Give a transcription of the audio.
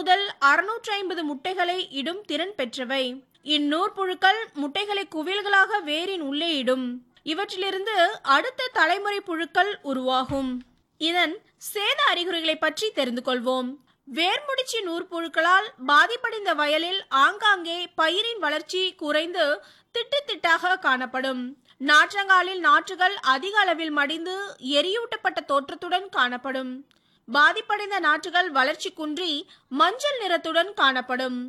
முதல் அறுநூற்றி ஐம்பது முட்டைகளை இடும் திறன் பெற்றவை இந்நூற்புழுக்கள் முட்டைகளை குவியல்களாக வேரின் உள்ளே இடும் இவற்றிலிருந்து அடுத்த தலைமுறை புழுக்கள் உருவாகும் இதன் சேத அறிகுறிகளை பற்றி தெரிந்து கொள்வோம் வேர்முடிச்சி நூற்புழுக்களால் பாதிப்படைந்த வயலில் ஆங்காங்கே பயிரின் வளர்ச்சி குறைந்து திட்டு திட்டாக காணப்படும் நாற்றங்காலில் நாற்றுகள் அதிக அளவில் மடிந்து எரியூட்டப்பட்ட தோற்றத்துடன் காணப்படும் பாதிப்படைந்த நாற்றுகள் வளர்ச்சி குன்றி மஞ்சள் நிறத்துடன் காணப்படும்